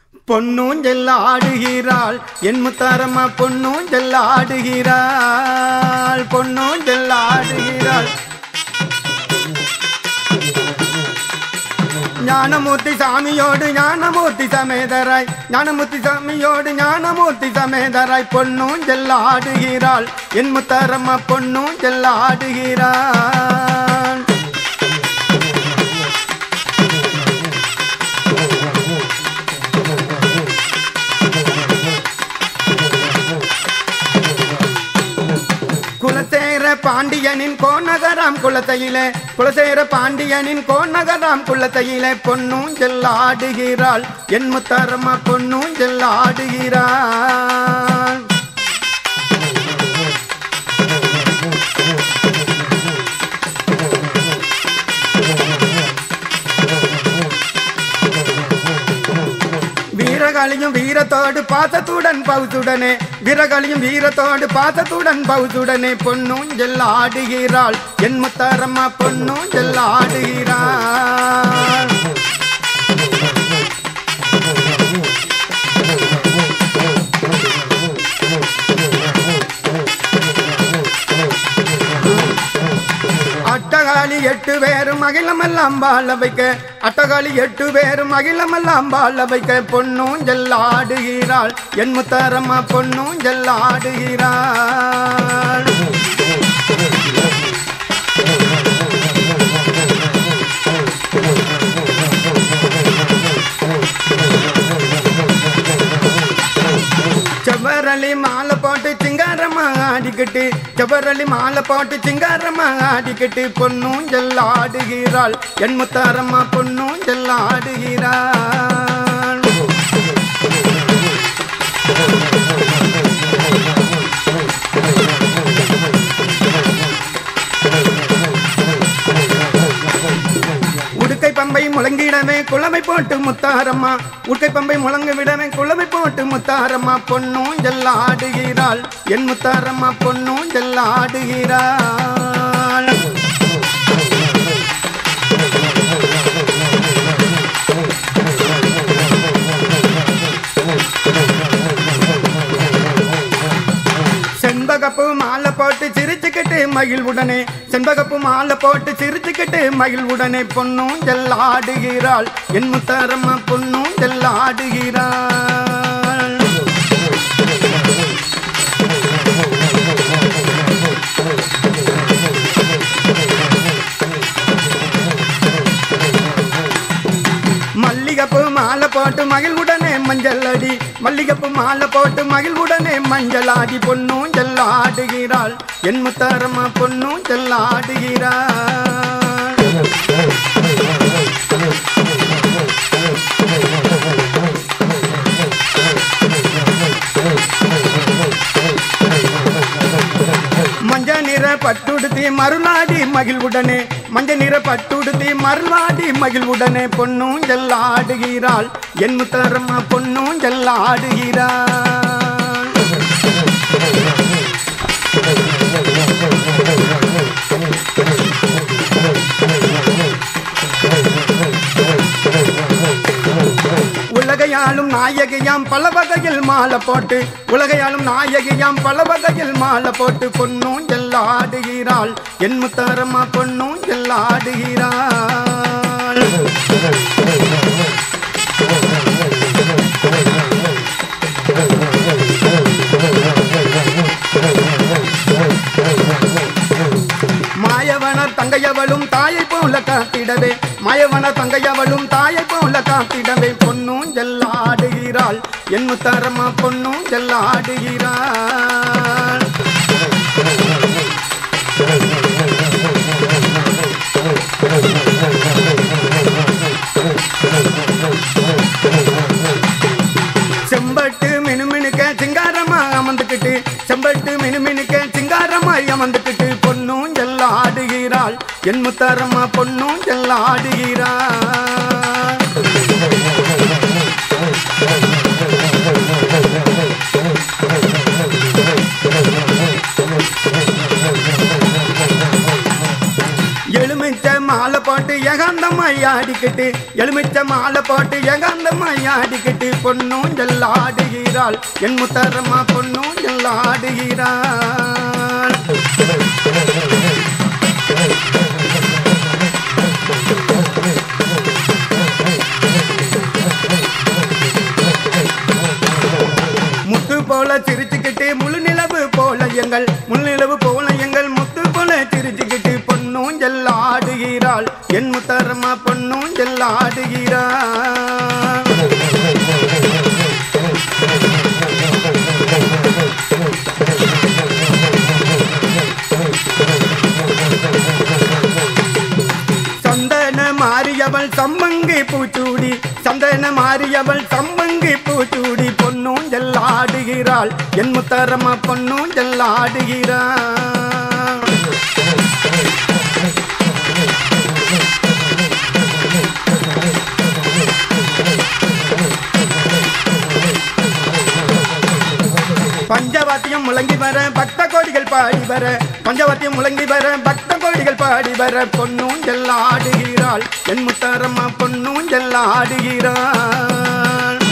பொன்னூஞ்சல் ஆடுகிறாள் என் முத்தாரம்மா பொன்னூஞ்சல் ஆடுகிறாள் பொன்னூஞ்சல் ஆடுகிறாள் ஞானமூர்த்தி சாமியோடு ஞானமூர்த்தி சமேதராய் ஞானமூர்த்தி சாமியோடு ஞானமூர்த்தி சமேதராய் பொன்னூஞ்சல் ஆடுகிறாள் என் முத்தாரம்மா பொன்னூஞ்சல் ஆடுகிறாள் குலசேர பாண்டியனின் கோநகராம் குலத்தையிலே குலசேர பாண்டியனின் கோநகராம் குலத்தையிலே பொன்னூஞ்சல் ஆடுகிறாள் என் முத்தாரம்மா பொன்னூஞ்சல் ஆடுகிறாள் வீரகாளியும் வீரத்தோடு பாசத்துடன் பவுசுடனே வீரகாளியும் வீரத்தோடு பாசத்துடன் பவுசுடனே பொன்னூஞ்சல் ஆடுகிறாள் என் முத்தாரம்மா பொன்னூஞ்சல் ஆடுகிறாள் அட்டகாளி எட்டு பேரும் அகிலமெல்லாம் வாழ வைக்க அட்டகாளி எட்டு பேரும் அகிலமெல்லாம் வாழ வைக்க பொன்னூஞ்சல் ஆடுகிறாள் என் முத்தாரம்மா பொன்னூஞ்சல் ஆடுகிறாள் செவ்வரளி மாலை போட்டு சிங்காரமா ஆடிக்கிட்டு செவ்வரளி மாலை போட்டு சிங்காரமா ஆடிக்கிட்டு பொன்னூஞ்சல் ஆடுகிறாள் என் முத்தாரம்மா பொன்னூஞ்சல் ஆடுகிறாள் உடுக்கை பம்பை முழங்கிடவே குளமை போட்டு முத்தாரம்மா உடுக்கை பம்பை முழங்க விடவே குளமை போட்டு முத்தாரம்மா பொன்னூஞ்சல் ஆடுகிறாள் என் முத்தாரம்மா பொன்னூஞ்சல் ஆடுகிறாள் செண்பகப்பு மாலை போட்டு சிரிச்சுக்கிட்டு மகிழ்வுடனே செண்பகப்பு மாலை போட்டு சிரிச்சுக்கிட்டு மகிழ்வுடனே பொண்ணும் ஆடுகிறாள் என் முத்தாரம்மா பொண்ணும் ஆடுகிறாள் மல்லிகப்பு மாலை போட்டு மகிழ்வுடனே மஞ்சள் அடி மல்லிகப்பு மாலை போட்டு மகிழ்வுடனே மஞ்சள் ஆடி பொண்ணும் ஆடுகிறாள் என் முத்தாரம்மா பொண்ணும் ஆடுகிறாள் மஞ்ச நிற பட்டுடுத்தி மருளாடி மகிழ்வுடனே மஞ்ச நிற பட்டுடுத்தி மருளாடி மகிழ்வுடனே பொண்ணும் ஆடுகிறாள் என் முத்தாரம்மா பொண்ணும் ஆடுகிறாள் உலகையாளும் நாயகியாம் பல வகையில் மாலை போட்டு உலகையாளும் நாயகியாம் பல வகையில் மாலை போட்டு பொண்ணும் ஆடுகிறாள் என் முத்தாரம்மா பொண்ணும் ஆடுகிறாள் மாயவனர் தங்கையவளும் தாயை போல காத்திடவே மாயவனர் தங்கையவளும் தாயை போல காத்திடவே பொண்ணும் ஆடுகிறாள் என் முத்தாரம்மா பொண்ணும் ஆடுகிறாள் செம்பட்டு மினுமினுக்க சிங்காரமா அமர்ந்துக்கிட்டு செம்பட்டு மினுமினுக்க சிங்காரமாய் அமர்ந்துக்கிட்டு பொண்ணும் ஆடுகிறாள் என் முத்தாரம்மா பொண்ணும் ஆடுகிறாள் எலுமிச்ச மாலை போட்டு ஏகாந்தமாய் ஆடிக்கிட்டு எலுமிச்ச மாலை போட்டு ஏகாந்தமாய் ஆடிக்கிட்டு பொன்னூஞ்சல் ஆடுகிறாள் என் முத்தாரம்மா பொன்னூஞ்சல் ஆடுகிறாள் முத்து போல சிரிச்சுக்கிட்டு முழு நிலவு போல எங்கள் முழு நிலவு போல எங்கள் முத்து போல சிரிச்சுக்கிட்டு பொன்னூஞ்சல் ஆடுகிறாள் என் முத்தாரம்மா பொன்னூஞ்சல் ஆடுகிறாள் சந்தன மாறியவள் சம்மங்கி பூச்சூடி சந்தன மாறியவள் சம்மங்கி பூச்சூடி பொன்னூஞ்சல் ஆடுகிறாள் என் முத்தாரம்மா பொன்னூஞ்சல் ஆடுகிறாள் பஞ்சவாத்தியம் முழங்கி வர பக்த கோடிகள் பாடி வர பஞ்சவாத்தியம் முழங்கி வர பக்த கோடிகள் பாடி வர பொன்னூஞ்சல் ஆடுகிறாள் என் முத்தாரம்மா பொன்னூஞ்சல் ஆடுகிறாள்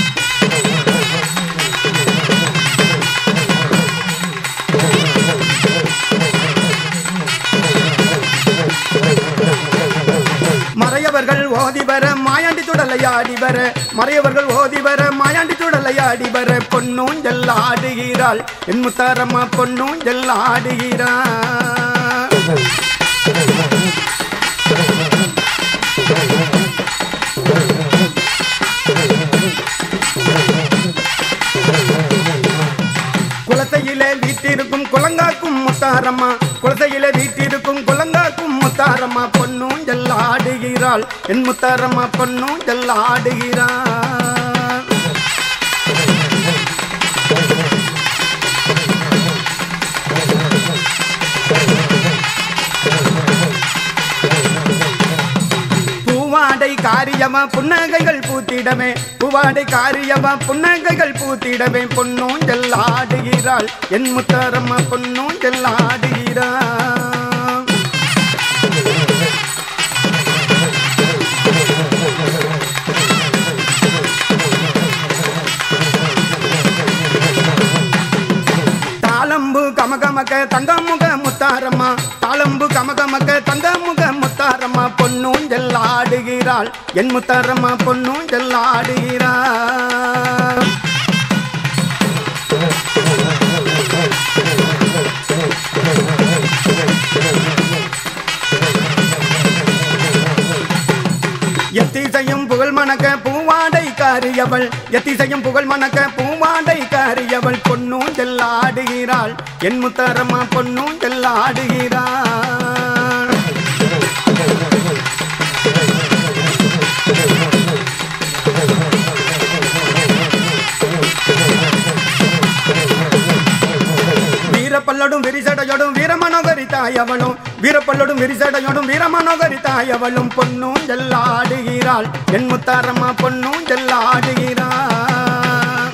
மறையவர்கள் ஓதி வர மாயாண்டி சுடலையாடி வர மறையவர்கள் ஓதி வர மாயாண்டி சுடலையாடி வர பொன்னூஞ்சல் ஆடுகிறாள் என் முத்தாரம்மா பொன்னூஞ்சல் ஆடுகிறாள் குலத்தையிலே வீட்டிருக்கும் குலங்காக்கும் முத்தாரம்மா குலத்தையிலே வீட்டிருக்கும் குலங்காக்கும் முத்தாரம்மா பொன்னூஞ்சல் ஆடுகிறாள் என் முத்தாரம்மா பொன்னூஞ்சல் ஆடுகிறாள் பூவாடை காரியமா புன்னகைகள் பூத்திடமே பூவாடை காரியமா புன்னகைகள் பூத்திடமே பொன்னூஞ்சல் ஆடுகிறாள் என் முத்தாரம்மா பொன்னூஞ்சல் ஆடுகிறாள் தாளம்பு கமகமக்க தங்கமுக முத்தாரம்மா தாளம்பு கமகமக்க தங்கமுக முத்தாரம்மா பொன்னூஞ்சல் ஆடுகிறாள் என் முத்தாரம்மா பொன்னூஞ்சல் ஆடுகிறாள் எத்திசையும் புகழ் மணக்க பூவாடை காரியவள் எத்திசையும் புகழ் மணக்க பூவாடை காரியவள் பொன்னூஞ்சல் ஆடுகிறாள் என் முத்தாரம்மா பொன்னூஞ்சல் ஆடுகிறாள் வீரப்பல்லடும் விரிசடையோடும் வீரமனோகரி தாயவளும் வீரப்பல்லடும் விரிசடையோடும் வீரமனோகரி தாயவளும் பொன்னூஞ்சல் ஆடுகிறாள் என் முத்தாரம்மா பொன்னூஞ்சல் ஆடுகிறாள்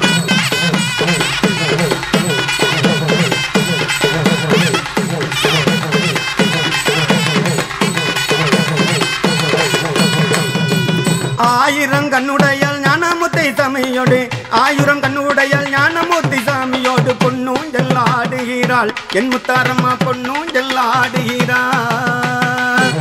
ஆயிரம் கண்ணுடையால் ஞானமுத்தை சாமியோடு ஆயிரம் கண்ணுடையால் ஞானமூர்த்தி சாமியோடு பொன்னூஞ்சல் ஆடுகிறாள் என் முத்தாரம்மா பொன்னூஞ்சல் ஆடுகிறாள்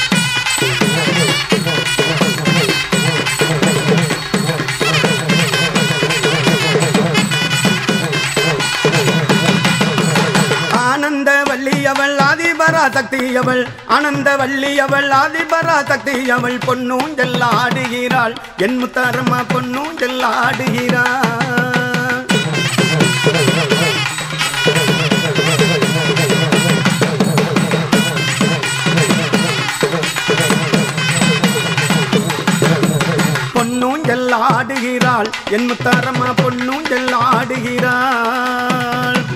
ஆனந்த வள்ளியவள் ஆதிபரா சக்தியவள் ஆனந்த வள்ளியவள் ஆதிபரா சக்தியவள் பொன்னூஞ்சல் ஆடுகிறாள் என் முத்தாரம்மா பொன்னூஞ்சல் ஆடுகிறாள் பொன்னூஞ்சல் ஆடுகிறாள் என் முத்தாரம்மா பொன்னூஞ்சல் ஆடுகிறாள்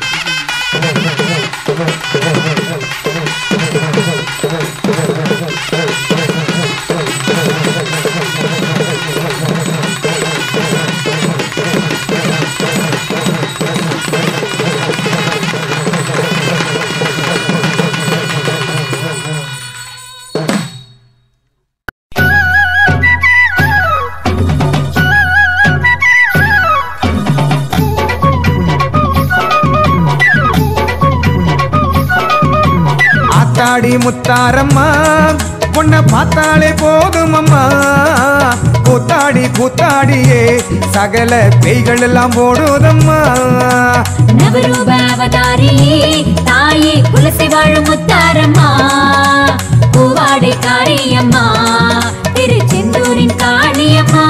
கூத்தாடி முத்தாரம்மா உன்னை பார்த்தாலே போதும் அம்மா கூத்தாடி கூத்தாடியே சகல பேய்கள் எல்லாம் ஓடுதம்மா நவரூப அவதாரியே தாயே குலசி வாழும் முத்தாரம்மா பூவாடை காரியம்மா திருச்செந்தூரின் காளியம்மா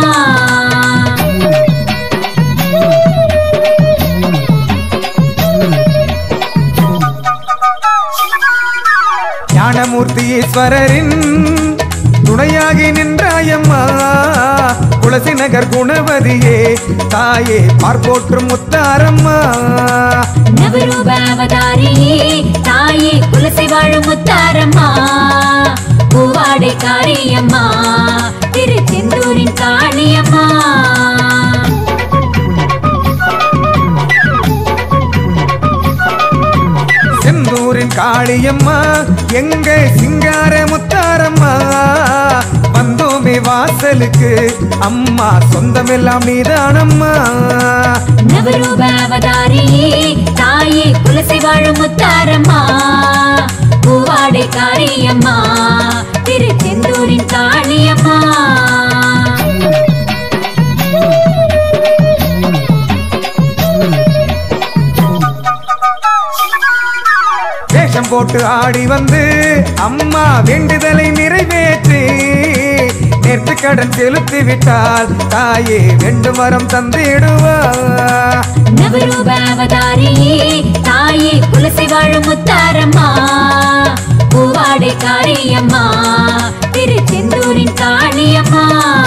ஞானமூர்த்தி ஈஸ்வரரின் துணையாகி நின்றாயம்மா துளசி நகர் குணவதியே தாயே பார்ப்போற்றும் முத்தாரம்மா நவரூப அவதாரியே தாயே குலசி வாழும் முத்தாரம்மா பூவாடை காரியம்மா திருச்செந்தூரின் காளியம்மா செந்தூரின் காளியம்மா எங்க சிங்கார முத்தாரம்மா வந்தோமே வாசலுக்கு அம்மா சொந்தமெல்லாம் நீதானம்மா நவரூப அவதாரியே தாயே குலசி வாழும் முத்தாரம்மா பூவாடை காரியம்மா திருச்செந்தூரின் காளியம்மா வேஷம் போட்டு ஆடி வந்து அம்மா வேண்டுதலை நிறைவேற்றி நேர்த்து கடன் செலுத்தி விட்டால் தாயே வேண்டும் வரம் தந்திடுவா நவரூப அவதாரியே தாயே குலசி வாழும் முத்தாரம்மா பூவாடை காரியம்மா திருச்செந்தூரின் காளியம்மா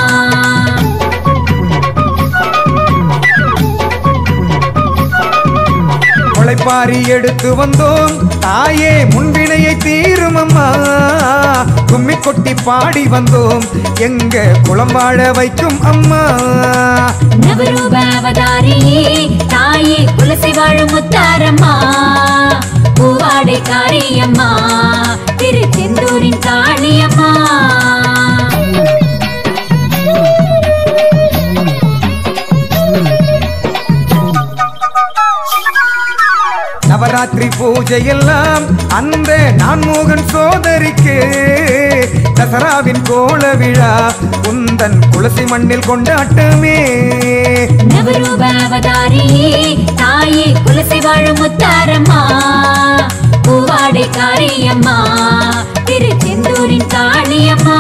முளைப்பாரி எடுத்து வந்தோம் தாயே முன்வினையை தீரும் அம்மா கும்மி கொட்டி பாடி வந்தோம் எங்க குளம் வாழ வைக்கும் அம்மா நவரூப அவதாரியே தாயே குலசி வாழும் முத்தாரம்மா பூவாடை காரியம்மா திருச்செந்தூரின் காளியம்மா நவராத்திரி பூஜை எல்லாம் அந்த நான்மோகன் சோதரிக்கு தசராவின் கோல விழா உந்தன் குளசி மண்ணில் கொண்டாட்டமே நவரூப அவதாரியே தாயே குலசி வாழும் முத்தாரம்மா பூவாடை காரியம்மா திருச்செந்தூரின் காளியம்மா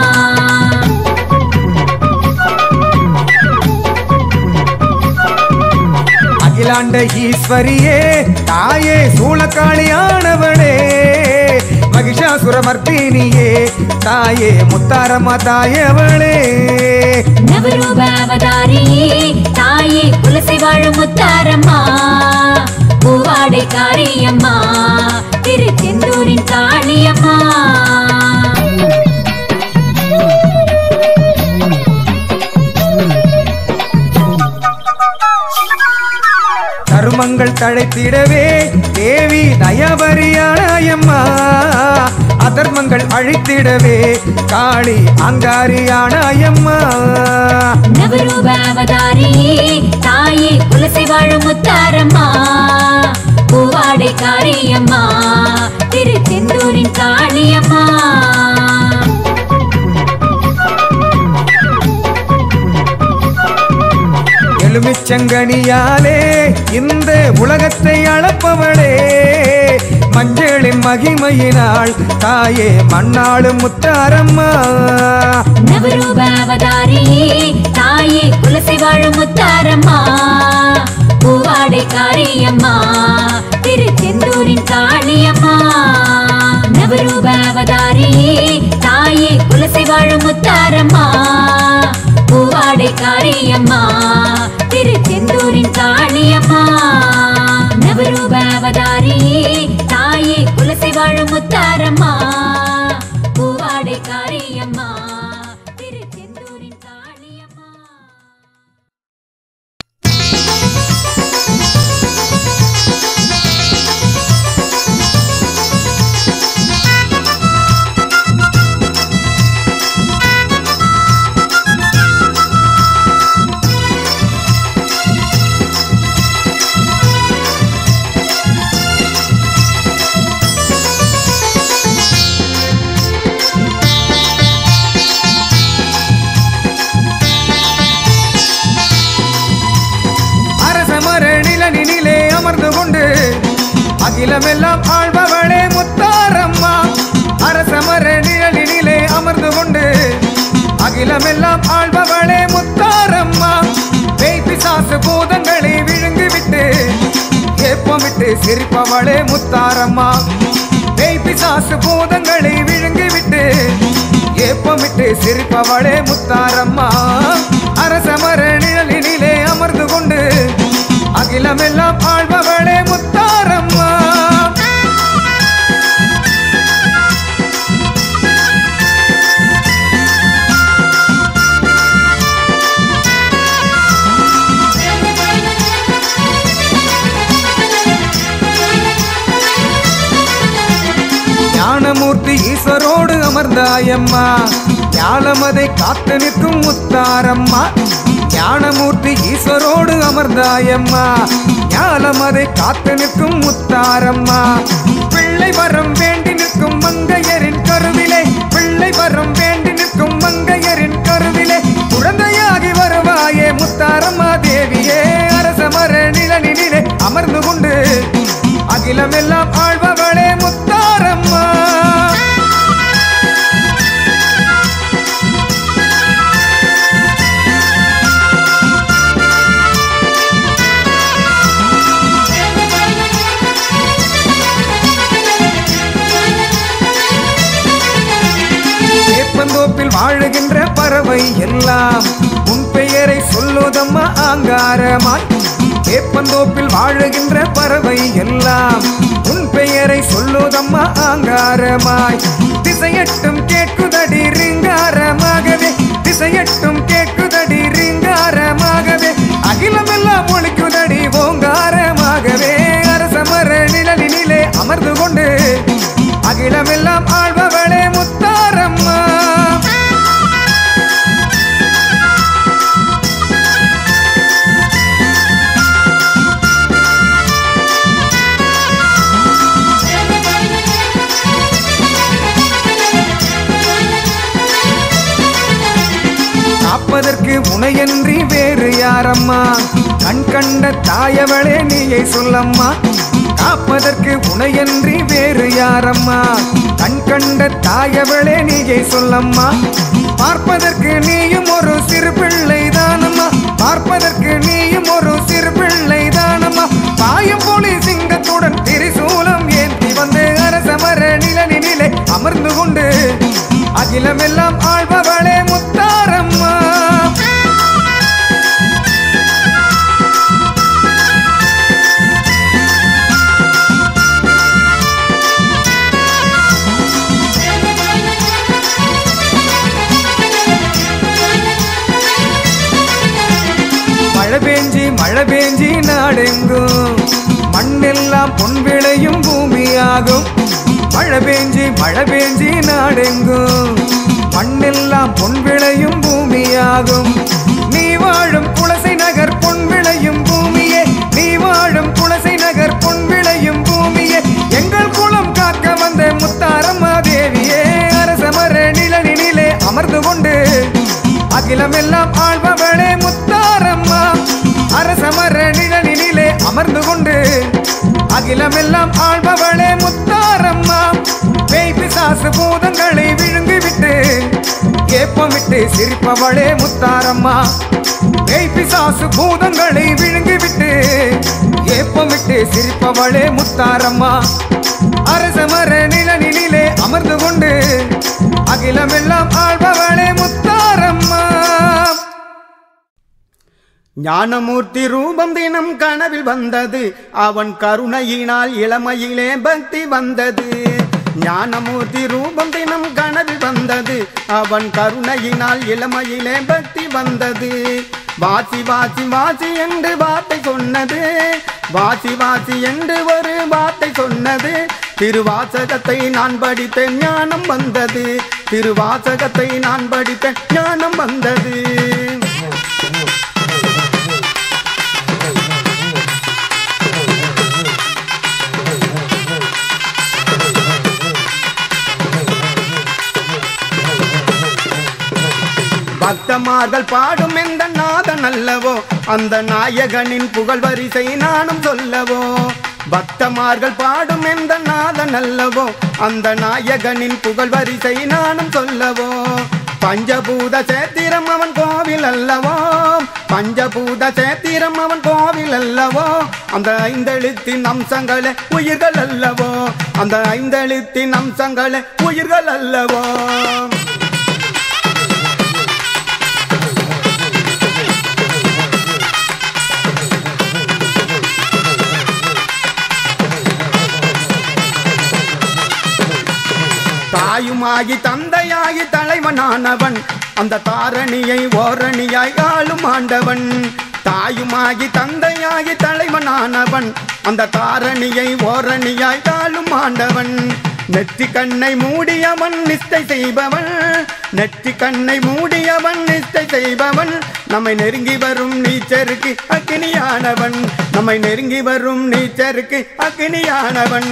அகிலாண்ட ஈஸ்வரியே தாயே சூளக்காளியானவளே மகிஷாசுரமர்த்தினியே தாயே முத்தாரம்மா தாயவளே நவரூப அவதாரியே தாயே குலசி வாழும் முத்தாரம்மா பூவாடை காரியம்மா திருச்செந்தூரின் காளியம்மா தருமங்கள் தழைத்திடவே தேவி தயபரியானாயம்மா அதர்மங்கள் அழித்திடவே காளி அங்காரியானாயம்மா நவரூப அவதாரியே தாயே குலசி வாழும் முத்தாரம்மா பூவாடை காரியம்மா திருச்செந்தூரின் காளியம்மா எலுமிச்சங்கனியாலே இந்த உலகத்தை அளப்பவளே மஞ்சளின் மகிமையினாள் தாயே மண்ணாளும் முத்தாரம்மா நவரூப அவதாரியே தாயே குலசி வாழும் முத்தாரம்மா பூவாடை காரியம்மா திருச்செந்தூரின் காளியம்மா நவரூப அவதாரியே தாயே குலசி வாழும் முத்தாரம்மா பூவாடை காரியம்மா திருச்செந்தூரின் காளியம்மா நவரூப அவதாரியே தாயே குலசி வாழும் முத்தாரம்மா பூவாடை காரியம்மா திருச்செந்தூரின் காளியம்மா ஆ அகிலமெல்லாம் ஆழ்பவளே முத்தாரம்மா அரசமர நிழலினிலே அமர்ந்து கொண்டு அகிலமெல்லாம் ஆழ்பவளே முத்தாரம்மா பேய் பிசாசு பூதங்களை விழுங்கிவிட்டு ஏப்பமிட்டு சிரிப்பவளே முத்தாரம்மா பேய் பிசாசு பூதங்களை விழுங்கிவிட்டு ஏப்பமிட்டு சிரிப்பவளே முத்தாரம்மா அரசமர நிழலினிலே அமர்ந்து கொண்டு அகிலமெல்லாம் ஆழ்பவளே முத்தாரம்மா ஞானமூர்த்தி ஈஸ்வரோடு அமர்ந்தாயம்மா ஞானமதை காத்து நிற்கும் முத்தாரம்மா ஞானமூர்த்தி ஈஸ்வரோடு அமர்ந்தாயம்மா ஞானமதை காத்து நிற்கும் முத்தாரம்மா பிள்ளை வரம் வேண்டி நிற்கும் மங்கையரின் கருவிலே பிள்ளை வரம் வேண்டி நிற்கும் மங்கையரின் கருவிலே குழந்தையாகி வருவாயே முத்தாரம்மா தேவியே அரசமர நிழலினிலே அமர்ந்து கொண்டு அகிலமெல்லாம் ஆழ்பவளே முத்தாரம்மா வேப்பந்தோப்பில் வாழுகின்ற பறவை எல்லாம் உன் பெயரை சொல்லுதம்மா ஆங்காரமாய் வேப்பந்தோப்பில் வாழுகின்ற பறவை எல்லாம் உன் பெயரை சொல்லுதம்மா ஆங்காரமாய் திசையட்டும் கேட்குதடி ரிங்காரமாகவே திசையட்டும் கேட்குதடி ரிங்காரமாகவே அகிலமெல்லாம் ஒழிக்குதடி ஓங்காரமாகவே அரசமர நிழலினிலே அமர்ந்து கொண்டு அகிலமெல்லாம் ஆழ்பவளே முத்தாரம்மா காப்பதற்கு உனையன்றி வேறு யாரம்மா கண் கண்ட தாயவளே நீயை சொல்லம்மா காப்பதற்கு உனையன்றி வேறு யாரம்மா கண் கண்ட தாயவளே நீயை சொல்லம்மா பார்ப்பதற்கு நீயும் ஒரு சிறு பிள்ளை தானம்மா பார்ப்பதற்கு நீயும் ஒரு சிறு பிள்ளை தானம்மா பாயும் புலி சிங்கத்துடன் திரிசூலம் ஏந்தி வந்து அரசமர நிழலினிலே அமர்ந்து கொண்டு அகிலமெல்லாம் ஆழ்பவளே முத்தாரம்மா மழை பேஞ்சி மழை பேஞ்சி நாடெங்கும் மண்ணெல்லாம் பொன் விளையும் பூமியாகும் மழை பேஞ்சி மழை பேஞ்சி நாடெங்கும் மண்ணெல்லாம் பொன் விளையும் பூமியாகும் நீ வாழும் குலசை நகர் பொன் விளையும் பூமியே நீ வாழும் குலசை நகர் பொன் விளையும் பூமியே எங்கள் குலம் காக்க வந்த முத்தாரம்மா தேவியே அரசமர நிழலினிலே அமர்ந்து கொண்டு அகிலமெல்லாம் ஆழ்பவளே முத்தாரம்மா அரசமர நிழலினிலே அமர்ந்து கொண்டு அகிலமெல்லாம் ஆழ்பவளே முத்தாரம்மா பேய் பிசாசு பூதங்களை விழுங்கிவிட்டு ஏப்பமிட்டு சிரிப்பவளே முத்தாரம்மா பேய் பிசாசு பூதங்களை விழுங்கிவிட்டு ஏப்பமிட்டு சிரிப்பவளே முத்தாரம்மா அரசமர நிழலினிலே அமர்ந்து கொண்டு அகிலமெல்லாம் ஆழ்பவளே முத்தாரம்மா ஞானமூர்த்தி ரூபம் தினம் கனவில் வந்தது அவன் கருணையினால் இளமையிலே பக்தி வந்தது ஞானமூர்த்தி ரூபம் தினம் கனவில் வந்தது அவன் கருணையினால் இளமையிலே பக்தி வந்தது வாசி வாசி வாசி என்று வார்த்தை சொன்னது வாசி வாசி என்று ஒரு வார்த்தை சொன்னது திருவாசகத்தை நான் படித்தேன் ஞானம் வந்தது திருவாசகத்தை நான் படித்தேன் ஞானம் வந்தது பக்தமார்கள் பாடும் எந்த நாதன் அல்லவோ அந்த நாயகனின் புகழ் வரிசை நானும் சொல்லவோ பக்தமார்கள் பாடும் எந்த நாதன் அல்லவோ அந்த நாயகனின் புகழ் வரிசை நானும் சொல்லவோ பஞ்சபூத சேத்திரம் அவன் கோவில் அல்லவோ பஞ்சபூத சேத்திரம் அவன் கோவில் அல்லவோ அந்த ஐந்தெழுத்தின் அம்சங்களே உயிர்கள் அல்லவோ அந்த ஐந்தெழுத்தின் அம்சங்களே உயிர்கள் அல்லவோ தாயுமாகி தந்தையாகி தலைவனானவன் அந்த தாரணியை ஓரணியாய் ஆளும் ஆண்டவன் தாயுமாகி தந்தையாகி தலைவனானவன் அந்த தாரணியை ஓரணியாய் ஆளும் ஆண்டவன் நெற்றி கண்ணை மூடியவன் நிஷ்டை செய்பவன் நெற்றி கண்ணை மூடியவன் நிஷ்டை செய்பவன் நம்மை நெருங்கி வரும் நீச்சருக்கு அக்னியானவன் நம்மை நெருங்கி வரும் நீச்சருக்கு அக்னியானவன்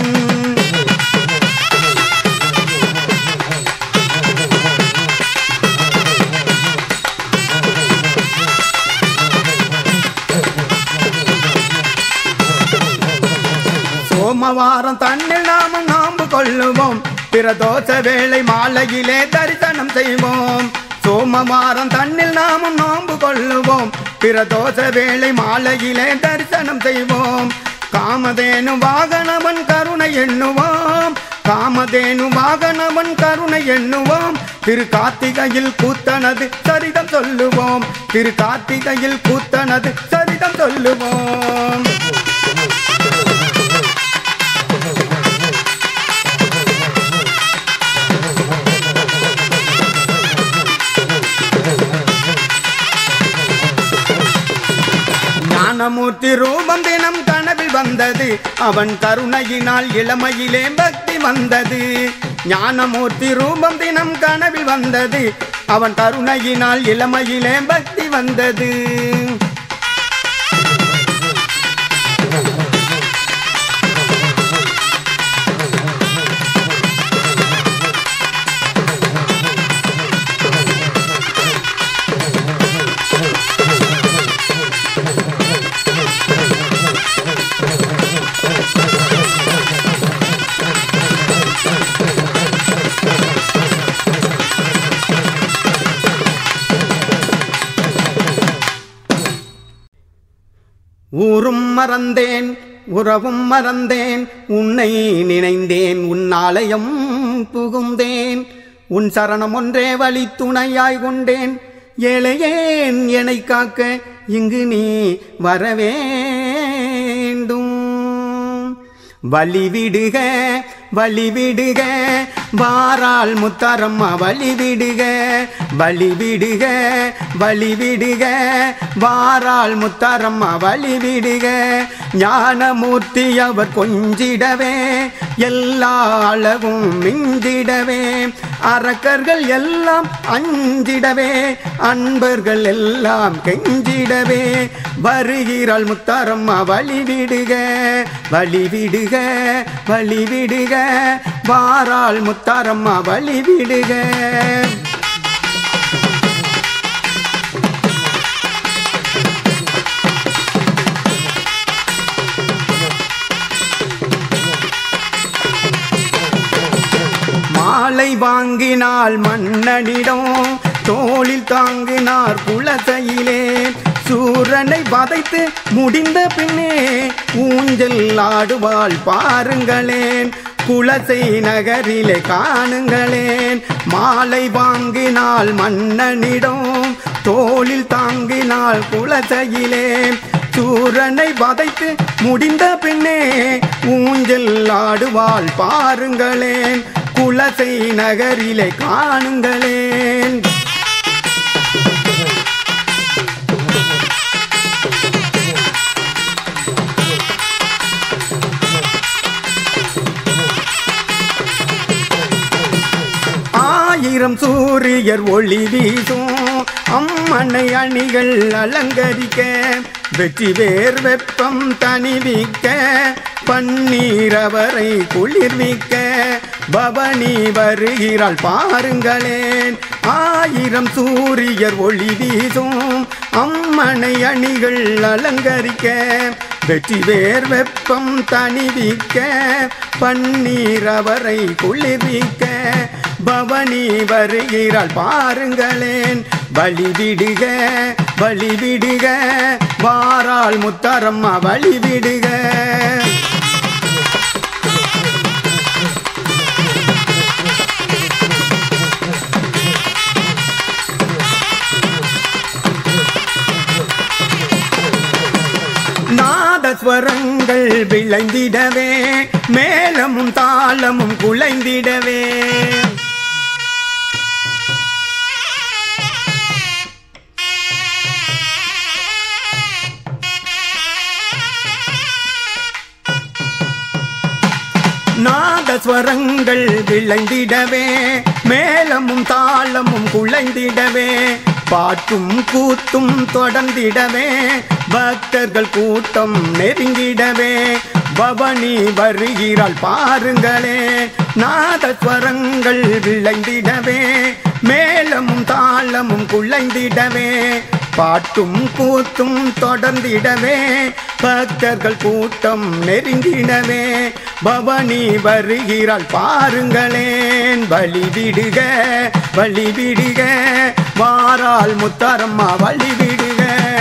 சோமவாரம் தன்னில் நாம நாம்பு கொள்ளுவோம் பிரதோஷ வேளை மாலையிலே தரிசனம் செய்வோம் சோமவாரம் தன்னில் நாமும் நோன்பு கொள்ளுவோம் பிரதோஷ வேளை மாலையிலே தரிசனம் செய்வோம் காமதேனு வாகனவன் கருணை எண்ணுவோம் காமதேனு வாகனவன் கருணை எண்ணுவோம் திரு கார்த்திகையில் கூத்தனது சரிதம் சொல்லுவோம் திரு கார்த்திகையில் கூத்தனது சரிதம் சொல்லுவோம் ஞானமூர்த்தி ரூபம் தினம் கனவில் வந்தது அவன் கருணையினால் இளமையிலே பக்தி வந்தது ஞானமூர்த்தி ரூபம் தினம் கனவில் வந்தது அவன் கருணையினால் இளமையிலே பக்தி வந்தது ஊரும் மறந்தேன் உறவும் மறந்தேன் உன்னை நினைந்தேன் உன் ஆலயம் புகுந்தேன் உன் சரணம் ஒன்றே வழி துணையாய் கொண்டேன் ஏழையேன் என்னை காக்க இங்கு நீ வரவேண்டும் வழிவிடுக வழிவிடுக வாரால் முத்தாரம்மா வழிவிடுக வழிவிடுக வழிவிடுக வாரால் முத்தாரம்மா வழிவிடுக ஞானமூர்த்தி அவர் கொஞ்சிடவே எல்லா அளவும் மிஞ்சிடவே அரக்கர்கள் எல்லாம் அஞ்சிடவே அன்பர்கள் எல்லாம் கெஞ்சிடவே வருகிறாள் முத்தாரம்மா வழிவிடுக வழிவிடுக வழிவிடுக வாராள் முத்தாரம்மா வழிவிடுக மாலை வாங்கினாள் மன்னனிடம் தோளில் தாங்கினார் குலசையிலே சூரனை வதைத்து முடிந்த பின்னே ஊஞ்சல் ஆடுவாள் பாருங்களேன் குலசை நகரிலே காணுங்களேன் மாலை வாங்கினாள் மன்னனிடம் தோளில் தாங்கினாள் குலசையிலே சூரனை வதைத்து முடிந்த பின்னே ஊஞ்சல் ஆடுவாள் பாருங்களேன் குலசை நகரிலே காணுங்களேன் ஆயிரம் சூரியர் ஒளி வீசும் அம்மனை அணிகள் அலங்கரிக்க வெற்றி வேர் வெப்பம் தணிவிக்க பன்னீர் அவரை குளிர்விக்க பவனி வருகிறாள் பாருங்களேன் ஆயிரம் சூரியர் ஒளி வீசும் அம்மனை அணிகள் அலங்கரிக்க வெற்றி வேர் வெப்பம் தணிவிக்க பன்னீர் அவரை குளிர்விக்க பவனி வருகிறாள் பாருங்களேன் வழிவிடுக வழிவிடுக வாராள் முத்தாரம்மா வழிவிடுக நாதஸ்வரங்கள் விளைந்திடவே மேளமும் தாளமும் குலைந்திடவே நாதஸ்வரங்கள் விளைந்திடவே மேளமும் தாளமும் குலைந்திடவே பாட்டும் கூத்தும் தொடர்ந்திடவே பக்தர்கள் கூட்டம் நெருங்கிடவே பவனி வருகிறாள் பாருங்களே நாதஸ்வரங்கள் விளைந்திடவே மேளமும் தாளமும் குலைந்திடவே பாட்டும் கூத்தும் தொடர்ந்திடவே பக்தர்கள் கூட்டம் நெருங்கிடவே பவனி வருகிறாள் பாருங்களேன் வழிவிடுக வழிவிடுக வாராள் முத்தாரம்மா வழிவிடுக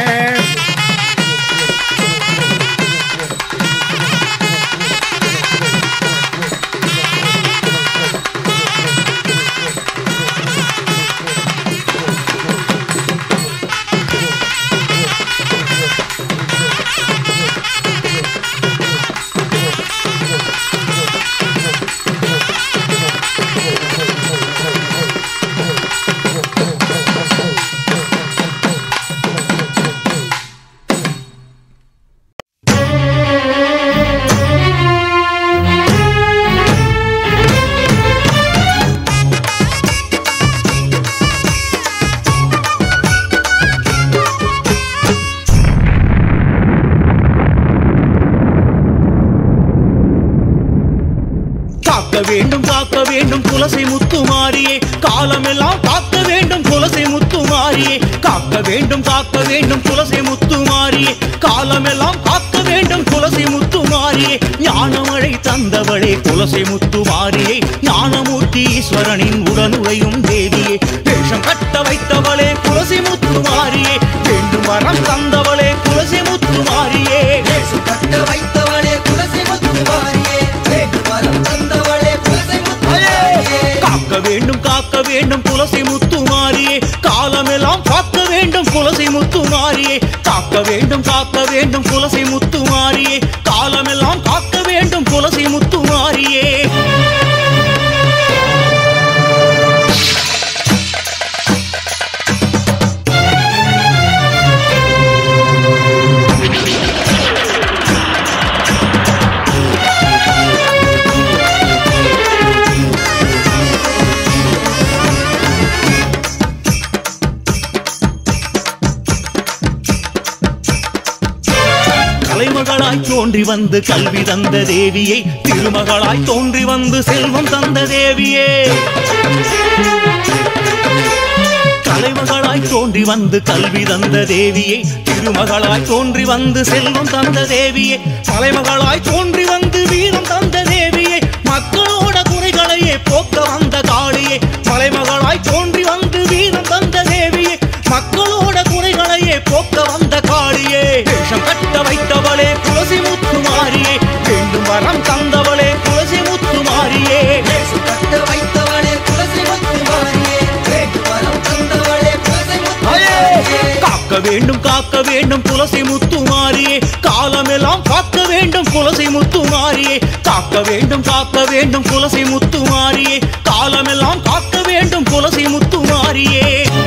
காக்க வேண்டும் காக்க வேண்டும் துளசி முத்துமாரியே காலமெல்லாம் காக்க வேண்டும் துளசி முத்துமாரியே காக்க வேண்டும் காக்க வேண்டும் துளசி முத்துமாரியே காலமெல்லாம் காக்க வேண்டும் துளசி முத்துமாரியே ஞானமழை தந்தவளே துளசி முத்துமாரியே ஞானமூர்த்தி ஈஸ்வரனின் உடனுழையும் தேவியே வேஷம் கட்ட வைத்தவளே துளசி முத்துமாரியே வேண்டும் வரம் தந்தவளே துளசி முத்துமாரியே வேஷம் கட்ட வைத்தவளே துளசி முத்துமாரியே வேண்டும் வரம் தந்தவளே துளசி முத்துமாரியே காக்க வேண்டும் காக்க வேண்டும் துளசி முத்துமாரியே காலமெல்லாம் காக்க வேண்டும் துளசி முத்துமாரியே காக்க வேண்டும் காக்க வேண்டும் துளசி முத்துமாரியே காலமெல்லாம் காக்க வேண்டும் துளசி முத்துமாரியே கலைமகளாய் தோன்றி வந்து கல்வி தந்த தேவியை திருமகளாய் தோன்றி வந்து செல்வம் தந்த தேவியே கலைமகளாய் தோன்றி வந்து கல்வி தந்த தேவியை திருமகளாய் தோன்றி வந்து செல்வம் தந்த தேவியே தலைமகளாய் தோன்றி வந்து வீரம் தந்த தேவியை மக்களோட குறைகளையே போக்க வந்த காளியே மலைமகளாய் தோன்றி வந்து வீரம் தந்த தேவியே மக்களோட குறைகளையே போக்க வந்த காளியே வேஷம் கட்ட வைத்தவளே துளசி முத்துமாரியே வேண்டும் வரம் தந்தவளே துளசி முத்துமாரியே வேஷம் கட்ட வைத்தவளே துளசி முத்துமாரியே வேண்டும் வரம் தந்தவளே துளசி முத்துமாரியே காக்க வேண்டும் காக்க வேண்டும் துளசி முத்துமாரியே காலமெல்லாம் காக்க வேண்டும் துளசி முத்துமாரியே காக்க வேண்டும் காக்க வேண்டும் துளசி முத்துமாரியே காலமெல்லாம் காக்க வேண்டும் துளசி முத்துமாரியே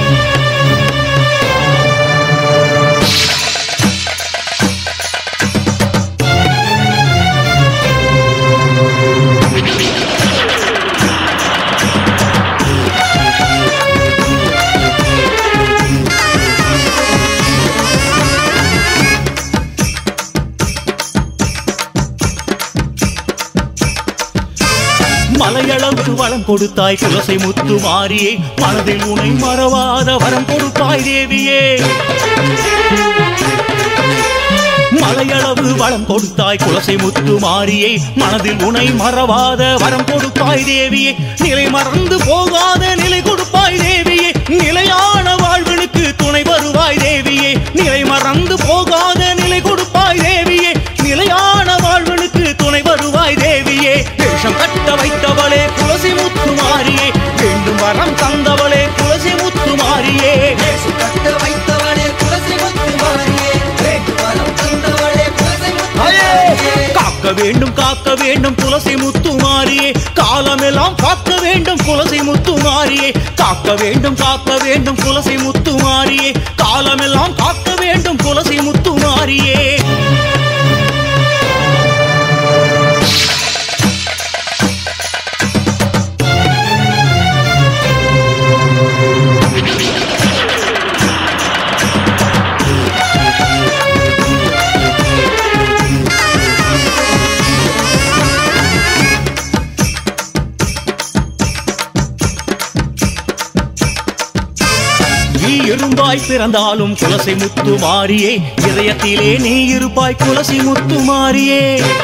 மலையளவு வளம் கொடுத்தாய் துளசி முத்து மாறியே மனதில் உனை மறவாத வரம் கொடுத்தாய் தேவியே மலையளவு வளம் கொடுத்தாய் குலசை முத்து மாறியே மனதில் உனை மறவாத வரம் கொடுப்பாய் தேவியே நிலை மறந்து போகாத நிலை கொடுப்பாய் தேவியே நிலையான வாழ்வனுக்கு துணை வருவாய் தேவியே நிலை மறந்து போகாத நிலை கொடுப்பாய் தேவியே நிலையான வாழ்வனுக்கு துணை வருவாய் தேவியே வேஷம் கட்ட வைத்தவளே குலசி முத்து மாறியே வேண்டும் வரம் தந்தவளே குலசி முத்து மாறியே இயேசு கட்ட வைத்தவளே குலசை முத்து மாறியே வேண்டு வரம் தந்தவளே குலசை முத்து மாறியே காக்க வேண்டும் காக்க வேண்டும் துளசி முத்து மாறியே காலமெல்லாம் காக்க வேண்டும் துளசி முத்து மாறியே காக்க வேண்டும் காக்க வேண்டும் துளசி முத்து மாறியே காலமெல்லாம் காக்க வேண்டும் துளசி முத்து மாறியே நீ இரும்பாய் பிறந்தாலும் குலசை முத்து மாறியே இதயத்திலே நீ இருப்பாய் குலசி முத்து மாறியே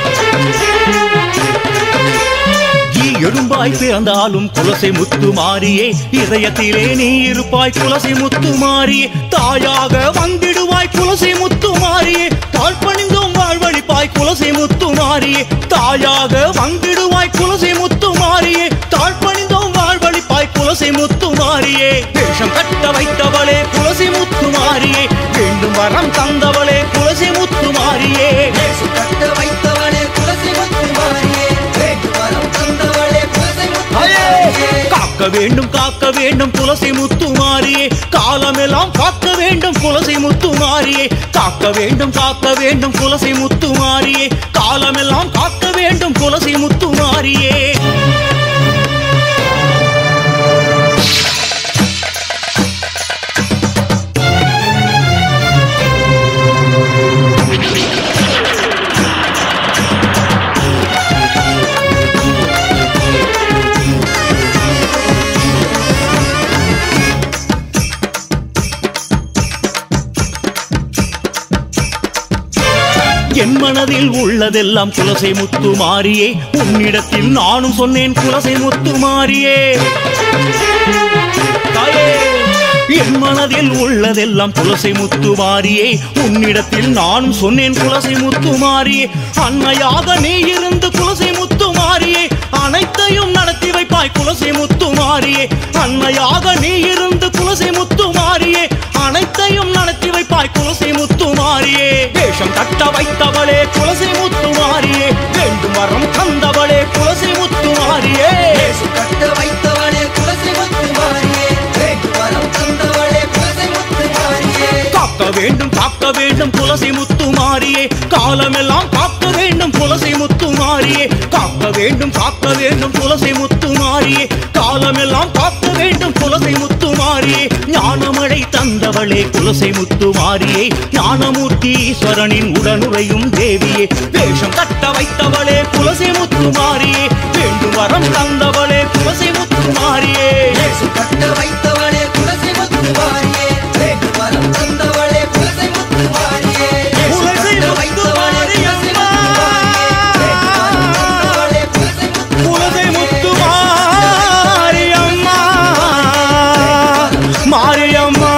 நீ எழும்பாய் பிறந்தாலும் குலசை முத்து மாறியே இதயத்திலே நீ இருப்பாய் குலசை முத்து மாறியே தாயாக வந்திடுவாய் குலசை முத்து மாறியே தாழ்பணிந்தும் வாழ்வழிப்பாய் குலசை முத்து மாறியே தாயாக வந்திடுவாய் குலசை முத்து மாறியே தாழ்பணிந்தும் வாழ்வழிப்பாய் குலசை முத்து மாறியே வேஷம் கட்ட வைத்தவளே குலசை முத்து மாறியே வேண்டும் வரம் தந்தவளே குலசை முத்து மாறியே இயேசு கட்ட வைத்தவளே குலசை முத்து மாறியே வேண்டு வரம் தந்தவளே குலசை முத்து மாறியே காக்க வேண்டும் காக்க வேண்டும் துளசி முத்து மாறியே காலமெல்லாம் காக்க வேண்டும் துளசி முத்து மாறியே காக்க வேண்டும் காக்க வேண்டும் துளசி முத்து மாறியே காலமெல்லாம் காக்க வேண்டும் துளசி முத்து மாறியே என் மனதில் உள்ளதெல்லாம் குலசை முத்து மாறியே உன்னிடத்தில் நானும் சொன்னேன் குலசை முத்து மாறியே தாயே என் மனதில் உள்ளதெல்லாம் குலசை முத்து மாறியே உன்னிடத்தில் நானும் சொன்னேன் குலசை முத்து மாறியே அன்னையாக நீ இருந்து குலசை முத்து மாறியே அனைத்தையும் நடத்தி வைப்பாய் குலசை முத்து மாறியே அன்னையாக நீ இருந்து குலசை முத்து மாறியே அனைத்தையும் நடத்தி வைப்பாய் குலசை முத்து மாறியே வேஷம் கட்ட வைத்தவளே குலசை முத்து மாறியே வேண்டும் வரம் தந்தவளே குலசை முத்து மாறியே இயேசு கட்ட வைத்தவளே குலசை முத்து மாறியே வேண்டு வரம் தந்தவளே குலசை முத்து மாறியே காக்க வேண்டும் காக்க வேண்டும் துளசி முத்து மாறியே காலமெல்லாம் காக்க வேண்டும் துளசி முத்து மாறியே காக்க வேண்டும் காக்க வேண்டும் துளசி முத்து மாறியே காலமெல்லாம் காக்க வேண்டும் துளசி முத்து மாறியே ஞானமழை தந்தவளே குலசை முத்து மாறியே ஞானமூர்த்தி ஈஸ்வரனின் உடனுறையும் தேவியே வேஷம் கட்ட வைத்தவளே குலசை முத்து மாறியே வேண்டும் வரம் தந்தவளே குலசை முத்து மாறியே இயேசு கட்ட வைத்தவளே குலசை முத்து மாறியே வேண்டு வரம் தந்தவளே குலசை முத்து மாறியே இயேசு குலசை கட்ட முத்து வைத்தவளே குலசை மாரியம்மா. முத்து மாறியே வேண்டு வரம் தந்தவளே குலசை முத்து குலசை முத்து மாரியம்மா மாரியம்மா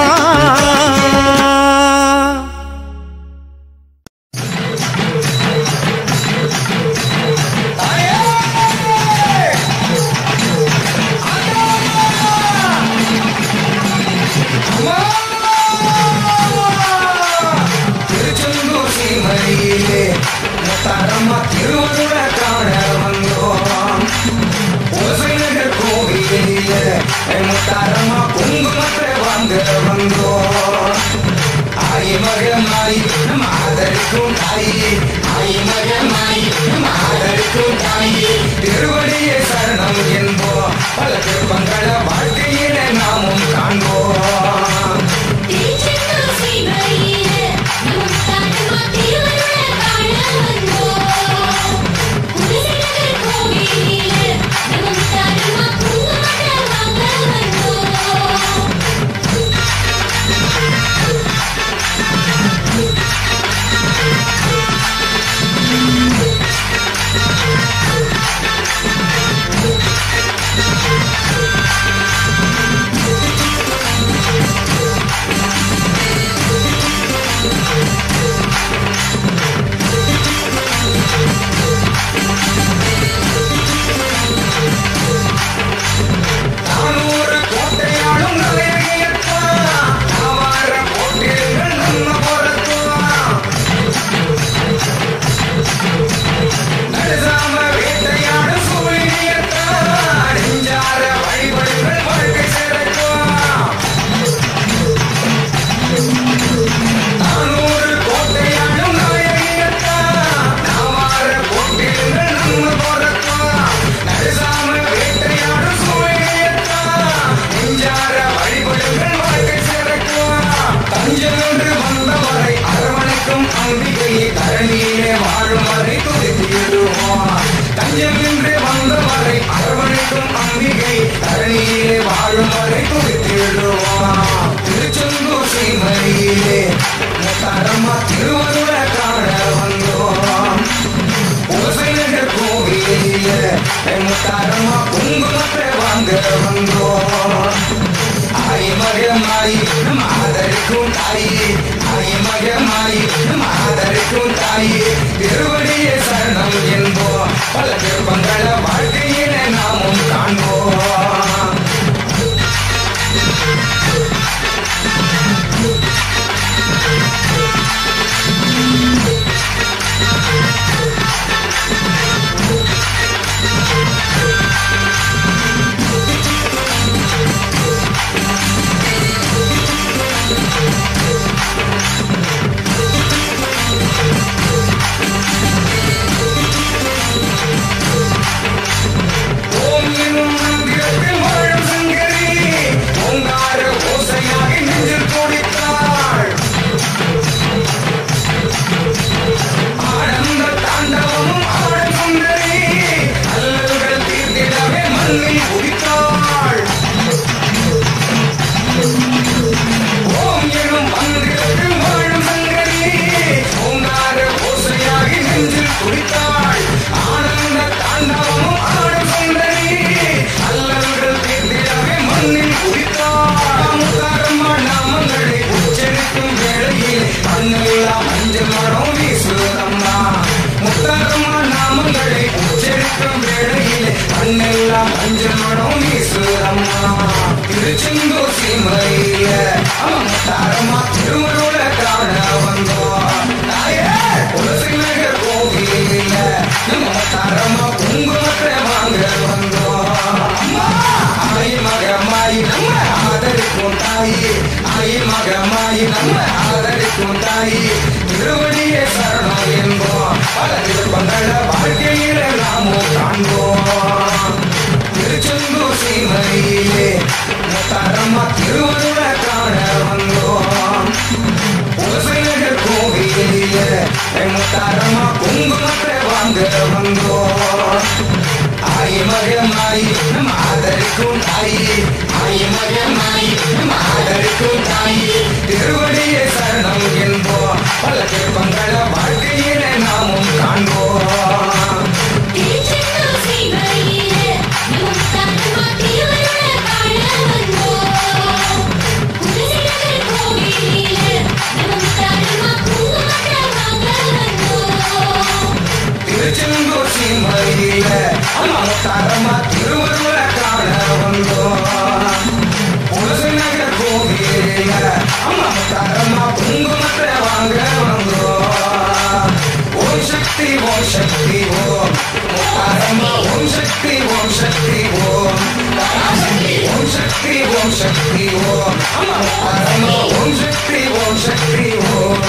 திருச்செந்தூர் சீமையிலே முத்தாரம்மா திருவருள காண வந்தோம் ஓசைநகர் கோவிலிலே முத்தாரம்மா குங்குமத்தை வாங்க வந்தோம் ஆயி மகமாயி நம்ம ஆதரிக்கும் தாயி ஆயி மகமாயி நம்ம ஆதரிக்கும் தாயி திருவடியே சரணம் என்போம் பல திருப்பங்கள வாழ்க்கையில நாமும் காண்போம் திருச்செந்தூர் ஸ்ரீமயிலே நமஸ்காரமா திருவருள காண வந்தோம். குலசேகர் கோவிலிலே நமஸ்காரமா குங்குமத்தை வாங்க வந்தோம். ஆ அம்பிகையை தரணியிலே வாழும் வரை துதித்திடுவோம் தஞ்சமின்றி வந்தவரை அரவணைக்கும் அம்பிகை தரணியிலே வாழும் வரை துதித்திடுவோம் திருச்செந்தூர் ஸ்ரீமதியிலே முத்தாரம்மா திருவருள காண வந்தோம் ஓசைநகர் கோவிலிலே முத்தாரம்மா குங்குமத்தை வாங்க வந்தோம் ஆய் மகமாய் நம்ம ஆதரிக்கும் தாயே ஆய் மகமாய் நம்ம ஆதரிக்கும் தாயே திருவடியே சரணம் என்போம் பல திருப்பங்கள வாழ்க்கையில நாமும் காண்போம் ஓம் எனும் மந்திரத்தில் வாழும் சங்கரி ஓங்கார ஓசையாகி நெஞ்சில் துடித்தாள் ஆனந்த தாண்டவமும் ஆடும் சுந்தரி அல்லல்கள் தீர்த்திடவே மண்ணில் உதித்தாள் ஓம் எனும் மந்திரத்தில் வாழும் சங்கரி ஓங்கார ஓசையாகி நெஞ்சில் துடித்தாள் ஆனந்த தாண்டவமும் ஆடும் சுந்தரி அல்லல்கள் தீர்த்திடவே மண்ணில் உதித்தாள் முத்தாரம்மா நாமங்களை உச்சரிக்கும் வேளையில் கண்ணெல்லாம் மஞ்சள் மரம் வீசுதம்மா முத்தாரம்மா நாமங்களை உச்சரிக்கும் வேளையில் கண்ணெல்லாம் மஞ்சள் மரம் வீசுதம்மா திருச்செந்தூர் சீமையில அவன் முத்தாரம்மா திருவருள காண வந்தோம் தாயே துளசி நகர் கோவிலில நம்ம முத்தாரம்மா குங்குமத்தை வாங்க வந்தோம் அம்மா ஆய் மகமாய் நம்ம ஆதரிக்கும் தாயி ஆய் மகமாய் நம்ம ஆதரிக்கும் தாயி திருவடியே சரணம் என்போம் பல திருப்பங்கள வாழ்க்கையில நாமும் காண்போம் திருச்செந்தூர் சீமையிலே முத்தாரம்மா திருவருள காண வந்தோம் உலசைநகர் கோவிலிலே முத்தாரம்மா குங்குமத்தை வாங்க வந்தோம் ஆய் மகமாய் நம்ம ஆதரிக்கும் தாயி ஆய் மகமாய் நம்ம ஆதரிக்கும் தாயி திருவடியே சரணம் என்போம் பல திருப்பங்கள வாழ்க்கையில நாமும் காண்போம் திருச்செந்தூர் ஸ்ரீமதியிலே முத்தாரம்மா திருவருள காண வந்தோம். குலசேகர் கோவிலிலே முத்தாரம்மா குங்குமத்தை வாங்க வந்தோம். திருச்செந்தூர் சீமையில அம்மா முத்தாரம்மா திருவருள காண வந்தோம் உலசநகர் கோவிலில அம்மா முத்தாரம்மா குங்குமத்தை வாங்க வந்தோம் ஓம் சக்தி ஓம் சக்தி ஓம் முத்தாரம்மா ஓம் சக்தி ஓம் சக்தி ஓம் பராசக்தி ஓம் சக்தி ஓம் சக்தி ஓம் அம்மா முத்தாரம்மா ஓம் சக்தி ஓம் சக்தி ஓம்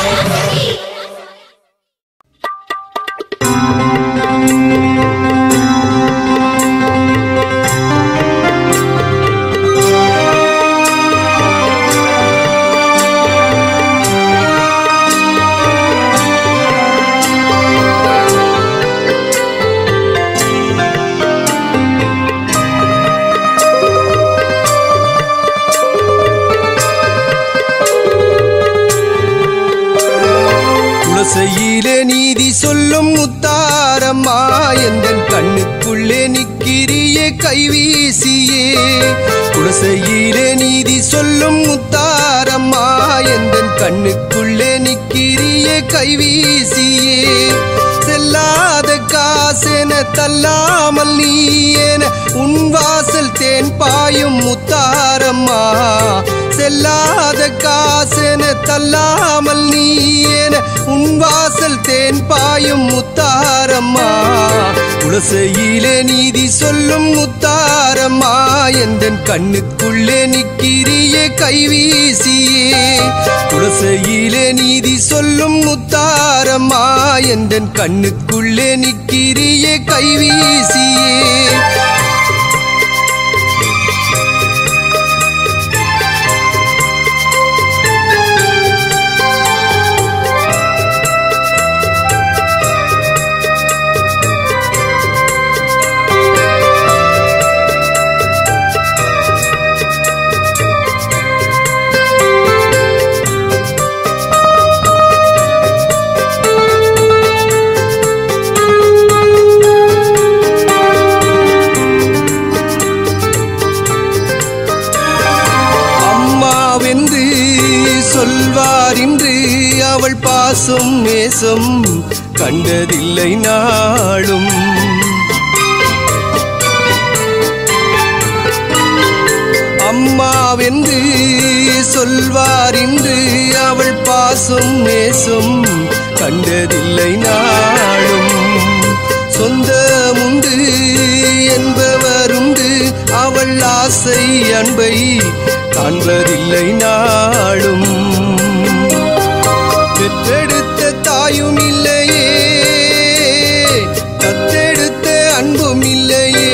குலசையிலே நீதி சொல்லும் முத்தாரம்மா எந்தன் கண்ணுக்குள்ளே நிக்கிறியே கைவீசியே குலசையிலே நீதி சொல்லும் முத்தாரம்மா எந்தன் கண்ணுக்குள்ளே நிக்கிறியே கைவீசியே செல்லாத காசென தள்ளாமல் நீ என உன் வாசல் தேன் பாயும் முத்தாரம்மா செல்லாத காசென தள்ளாமல் நீ என உன் வாசல் தேன் பாயும் முத்தாரம்மா குலசையிலே நீதி சொல்லும் முத்தாரம்மா எந்தன் கண்ணுக்குள்ளே நிக்கிறியே கைவீசியே குலசையிலே நீதி சொல்லும் முத்தாரம்மா எந்தன் கண்ணுக்குள்ளே நிக்கிறியே கைவீசியே பாசம் கண்டதில்லை நாளும் அம்மாவென்று சொல்வார் இன்று அவள் பாசம் நேசம் கண்டதில்லை நாளும் சொந்தமுண்டு என்பவருண்டு அவள் ஆசை அன்பை காண்பதில்லை நாளும் பெற்றெடுத்த தாயும் இல்லையே தத்தெடுத்த அன்பும் இல்லையே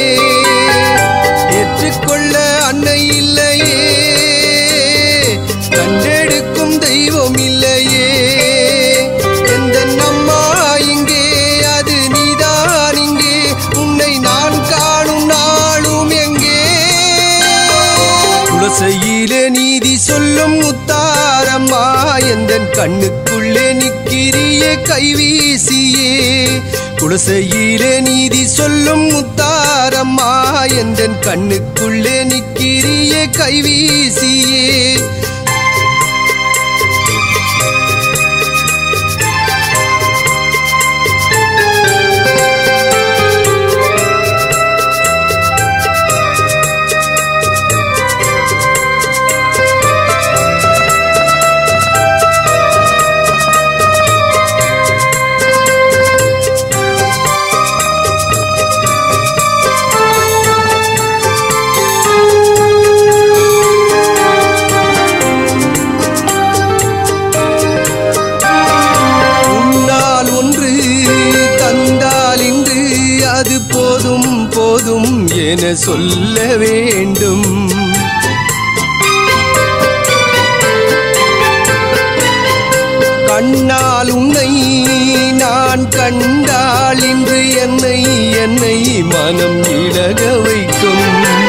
ஏற்றுக்கொள்ள அன்னை இல்லையே கண்டெடுக்கும் தெய்வம் இல்லையே எந்த அம்மா இங்கே அது நீதான் இங்கே உன்னை நான் காணும் நாளும் எங்கே குலசையிலே நீதி சொல்லும் முத்தாரம்மா எந்தன் கண்ணுக்குள்ளே நிக்கிறிய கைவீசியே குலசையிலே நீதி சொல்லும் முத்தாரம்மா எந்தன் கண்ணுக்குள்ளே நிக்கிறிய கைவீசியே உன்னால் ஒன்று தந்தால் இன்று அது போதும் போதும் என சொல்ல வேண்டும் கண்ணால் உன்னை நான் கண்டால் இன்று என்னை என்னை மனம் இழக வைக்கும்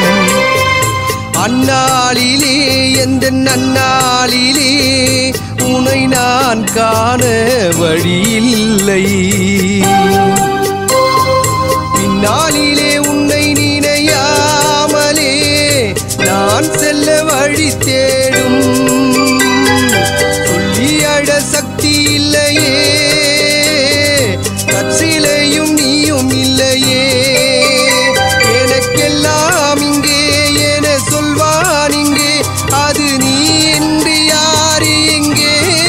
அந்நாளிலே எந்த நன்னாளிலே உனை நான் காண வழியில்லை பின்னாளிலே உன்னை நினையாமலே நான் செல்ல வழி தேடும் சொல்லி அட சக்தி இல்லையே கற்சிலையும் நீயும் இல்லையே எனக்கெல்லாம் இங்கே என சொல்வான் இங்கே அது நீ என்று யாரு இங்கே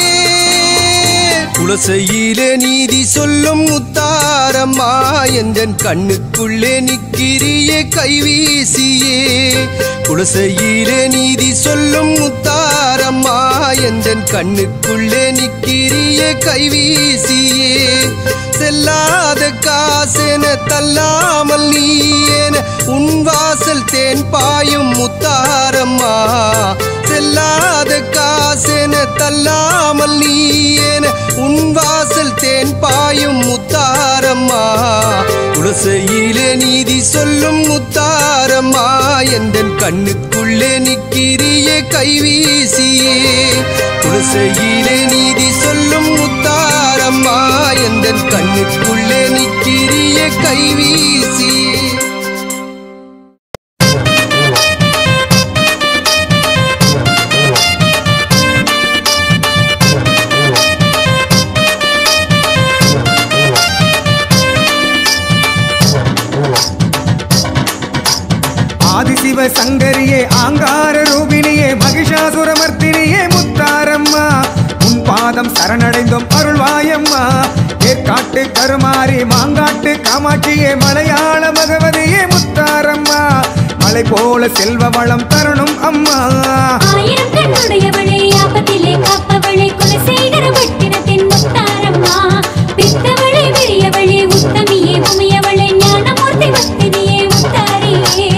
குலசையிலே நீதி சொல்லும் முத்தாரம்மா எந்தன் கண்ணுக்குள்ளே நிக்கிறிய கைவீசியே குலசையிலே நீதி சொல்லும் முத்தாரம்மா எந்தன் கண்ணுக்குள்ளே நிக்கிறிய கைவீசியே செல்லாத காசென தள்ளாமல் நீ என உன் வாசல் தேன் பாயும் முத்தாரம்மா செல்லாத காசென தள்ளாமல் நீ என உன் வாசல் தேன் பாயும் முத்தாரம்மா குலசையிலே நீதி சொல்லும் முத்தாரம்மா எந்தன் கண்ணுக்குள்ளே நிக்கிறிய கைவீசியே குலசையிலே நீதி சொல்லும் முத்தாரம்மா எந்தன் கண்ணுக்குள்ளே நிக்கிறிய கைவீசியே ஆதிசிவ சங்கரியே ஆங்கார ரூபிணியே மகிஷாசுரமர்த்தினியே முத்தாரம்மா உன் பாதம் சரணடைந்தோம் அருள்வாயம்மா ஏற்காட்டு கருமாரி மாங்காட்டு காமாட்சியே மலையாள பகவதியே முத்தாரம்மா மலை போல செல்வ வளம் தரணும் அம்மா ஆயிரம் கண்ணுடையவளே ஆபத்திலே காப்பவளே குலசேகர பட்டினத்தின் முத்தாரம்மா பித்தவளே விரியவளே உத்தமியே உமையவளே ஞானமூர்த்தி பக்தினியே முத்தாரியே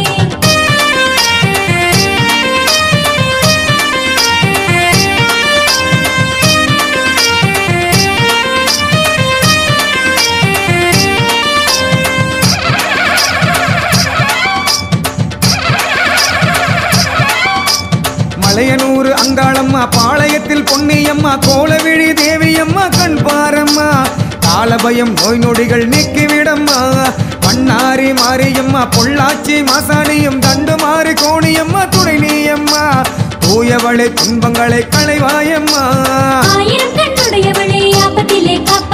மலையனூர் அங்காளம்மா பாளையத்தில் பொன்னியம்மா கோலவிழி தேவியம்மா கண் பாரம்மா காலபயம் நோய் நொடிகள் நீக்கிவிடம்மா பண்ணாரி மாரியம்மா பொள்ளாச்சி மாசாணியும் தண்டு மாறி கோணியம்மா துணை நீயம்மா தூயவளை துன்பங்களை களைவாயம்மா ஆயிரம் கண்ணுடையவளே ஆபத்திலே காப்பவளே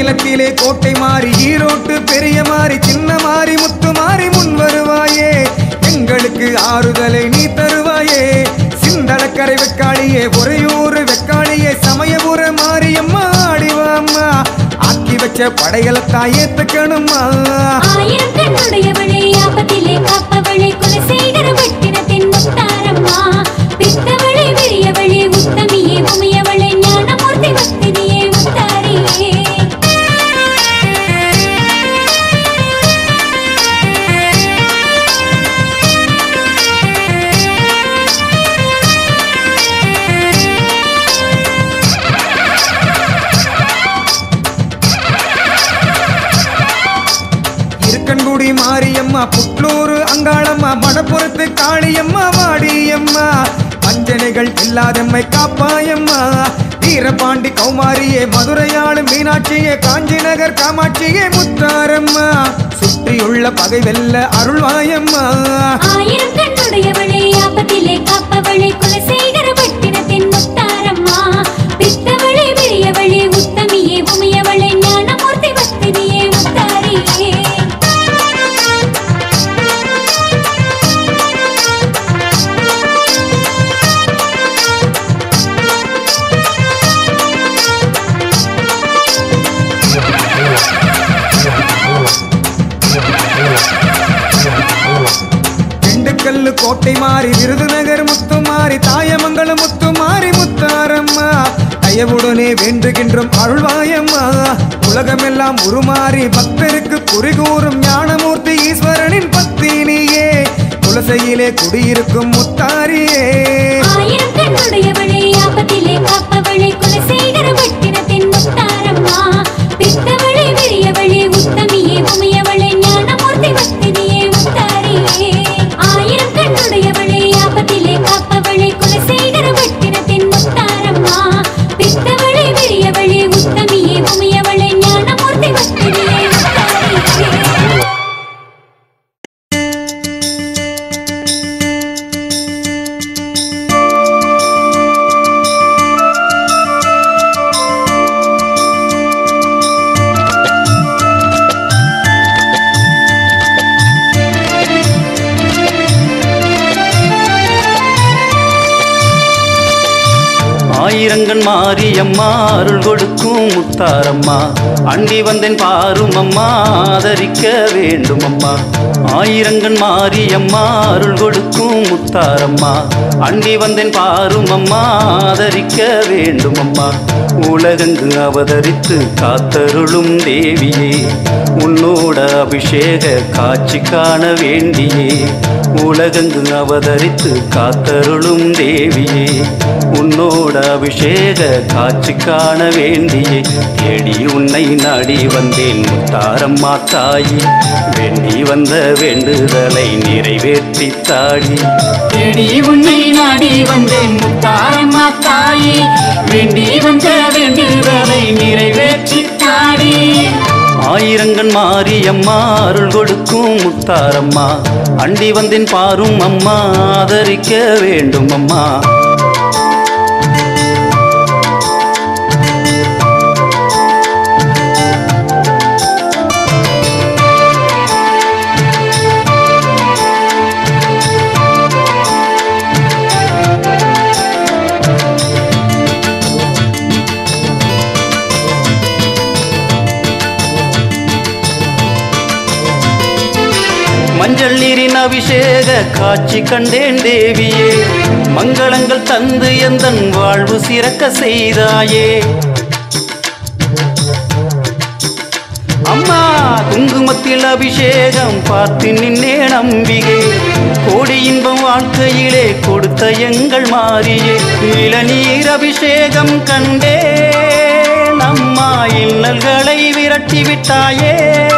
சேலத்திலே கோட்டை மாறி ஈரோட்டு பெரிய மாறி சின்ன மாறி முத்து மாறி முன் வருவாயே எங்களுக்கு ஆறுதலை நீ தருவாயே சிந்தளக்கரை வெக்காளியே ஒரையூர் வெக்காளியே சமயபுர மாரியம்மா ஆடிவாம்மா ஆக்கி வச்ச படையலத்தான் ஏத்துக்கணுமா ஆயிரம் கண்ணுடையவளே ஆபத்திலே காப்பவளே குலசேகர பட்டினத்தின் முத்தாரம்மா பித்தவளே விரியவளே உத்தமியே உமையவளே ஞானமூர்த்தி பக்தினியே முத்தாரியே இருக்கன்குடி மாரியம்மா புட்லூர் அங்காளம்மா மணப்புறத்து காளியம்மா வாடியம்மா பஞ்சனைகள் இல்லாதம்மை காப்பாயம்மா வீரபாண்டி கௌமாரியே மதுரையாளும் மீனாட்சியே காஞ்சி நகர் காமாட்சியே முத்தாரம்மா சுற்றியுள்ள பகை வெல்ல அருள்வாயம்மா ஆயிரம் கண்ணுடையவளே ஆபத்திலே காப்பவளே குலசேகர பட்டினத்தின் முத்தாரம்மா பித்தவளே விரியவளே உத்தமியே உமையவளே ஞானமூர்த்தி பக்தினியே முத்தாரியே திண்டுக்கல்லு கோட்டை மாறி விருதுநகர் முத்து மாறி தாயமங்கலம் முத்து மாறி முத்தாரம்மா தயவுடனே வேண்டுகின்றோம் அருள்வாயம்மா உலகமெல்லாம் உருமாறி பக்தருக்கு குறிகூறும் ஞானமூர்த்தி ஈஸ்வரனின் பத்தினியே குலசையிலே குடியிருக்கும் முத்தாரியே ஆயிரம் கண்ணுடையவளே ஆபத்திலே காப்பவளே குலசேகர பட்டினத்தின் முத்தாரம்மா பித்தவளே விரியவளே உத்தமியே உமையவளே ஞானமூர்த்தி பக்தினியே முத்தாரியே ஆயிரம் கண்ணுடையவளே ஆபத்திலே காப்பவளே குலசேகர பட்டினத்தின் முத்தாரம்மா பித்தவளே விரியவளே உத்தமியே உமையவளே ஞானமூர்த்தி பக்தினியே முத்தாரியே ஆயிரங்கண் மாரியம்மா அருள் கொடுக்கும் முத்தாரம்மா அண்டி வந்தேன் பாரும் அம்மா ஆதரிக்க வேண்டும் அம்மா ஆயிரங்கண் மாரியம்மா அருள் கொடுக்கும் முத்தாரம்மா அண்டி வந்தேன் பாரும் அம்மா ஆதரிக்க வேண்டும் அம்மா உலகங்கு அவதரித்து காத்தருளும் தேவியே உன்னோட அபிஷேக காட்சி காண வேண்டியே உலகங்கு அவதரித்து காத்தருளும் தேவியே உன்னோட அபிஷேக காட்சி காண வேண்டியே தேடி உன்னை நாடி வந்தேன் முத்தாரம்மா தாயி வேண்டி வந்த வேண்டுதலை நிறைவேற்றி தாடி தேடி உன்னை நாடி வந்தேன் முத்தாரம்மா தாயே வேண்டி வந்த வேண்டுதலை நிறைவேற்றி தாடி ஆயிரங்கண் மாரியம்மா அருள் கொடுக்கும் முத்தாரம்மா அண்டி வந்தேன் பாரும் அம்மா ஆதரிக்க வேண்டும் அம்மா மஞ்சள் நீரின் அபிஷேக காட்சி கண்டேன் தேவியே மங்களங்கள் தந்து எந்தன் வாழ்வு சிறக்க செய்தாயே அம்மா குங்குமத்தில் அபிஷேகம் பார்த்து நின்னே நம்பிகை கோடி இன்பம் வாழ்க்கையிலே கொடுத்த எங்கள் மாறியே இளநீர் அபிஷேகம் கண்டே அம்மா இன்னல்களை விரட்டி விட்டாயே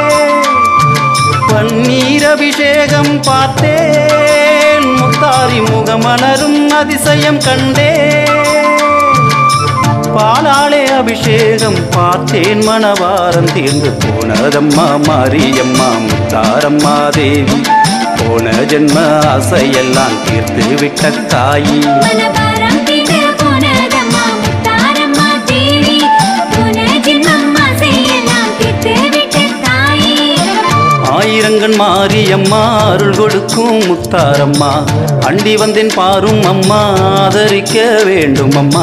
பன்னீர் அபிஷேகம் பார்த்தேன் முத்தாரி முகமலரும் அதிசயம் கண்டேன் பாலாலே அபிஷேகம் பார்த்தேன் மணவாரம் தீர்ந்து போனதம்மா மாரியம்மா முத்தாரம்மா தேவி போன ஜென்ம ஆசையெல்லாம் தீர்த்து விட்ட தாயி மனபாரம் தீர போனதம்மா முத்தாரம்மா தேவி போன ஜென்மம் ஆசையெல்லாம் ஆயிரங்கண் மாரியம்மா அருள் கொடுக்கும் முத்தாரம்மா அண்டி வந்தேன் பாரும் அம்மா ஆதரிக்க வேண்டும் அம்மா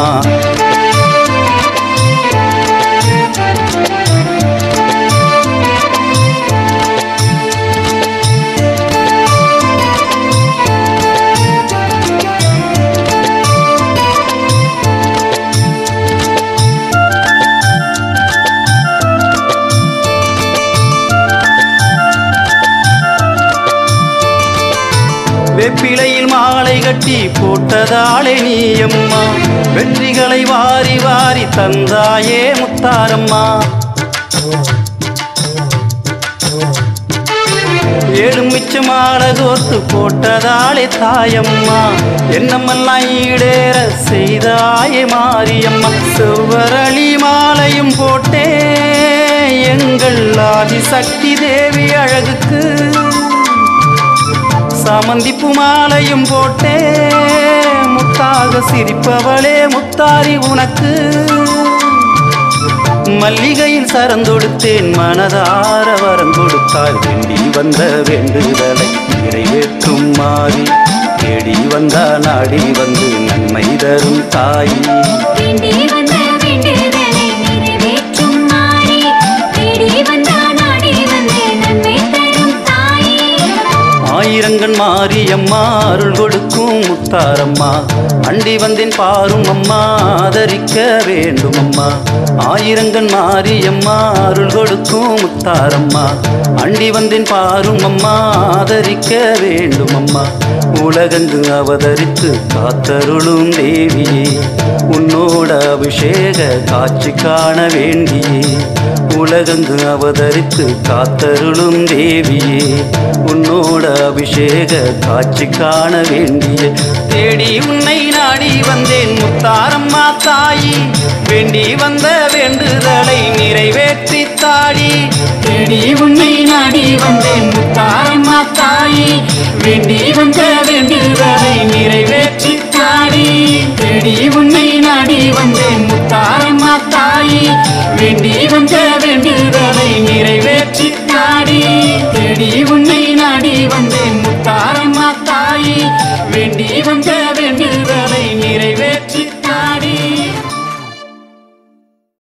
வெப்பிலையில் மாலை கட்டி போட்டதாலே நீயம்மா வெற்றிகளை வாரி வாரி தந்தாயே முத்தாரம்மா ஏழு மிச்ச மாலை கோர்த்து போட்டதாலே தாயம்மா என்னமெல்லாம் ஈடேற செய்தாயே மாரியம்மா செவ்வரளி மாலையும் போட்டே எங்கள் ஆதி சக்தி தேவி அழகுக்கு சாமந்திப்பு மாலையும் போட்டே முத்தாக சிரிப்பவளே முத்தாரி உனக்கு மல்லிகையில் சரந்தொடுத்தேன் மனதார வரம் கொடுத்தாள் வேண்டி வந்த வேண்டுதலை நிறைவேற்றும் மாறி தேடி வந்தா நாடி வந்து நன்மை தரும் தாயி வேண்டி வந்த வேண்டுதலை நிறைவேற்றும் மாறி தேடி வந்தா நாடி வந்து நன்மை தரும் தாயே ஆயிரங்கண் மாரியம்மா அருள் கொடுக்கும் முத்தாரம்மா அண்டி வந்தேன் பாரும் அம்மா ஆதரிக்க வேண்டும் அம்மா ஆயிரங்கண் மாரியம்மா அருள் கொடுக்கும் முத்தாரம்மா அண்டி வந்தேன் பாரும் அம்மா ஆதரிக்க வேண்டும் அம்மா உலகங்கு அவதரித்து காத்தருளும் தேவியே உன்னோட அபிஷேக காட்சி காண வேண்டியே உலகங்கு அவதரித்து காத்தருளும் தேவியே உன்னோட அபிஷேக காட்சி காண வேண்டிய தேடி உன்னை நாடி வந்தேன் முத்தாரம்மா தாயி வேண்டி வந்த வேண்டுதலை நிறைவேற்றி தாடி தேடி உன்னை நாடி வந்தேன் முத்தாரம்மா தாயி வேண்டி வந்த வேண்டுதலை நிறைவேற்றி தாடி தேடி உன்னை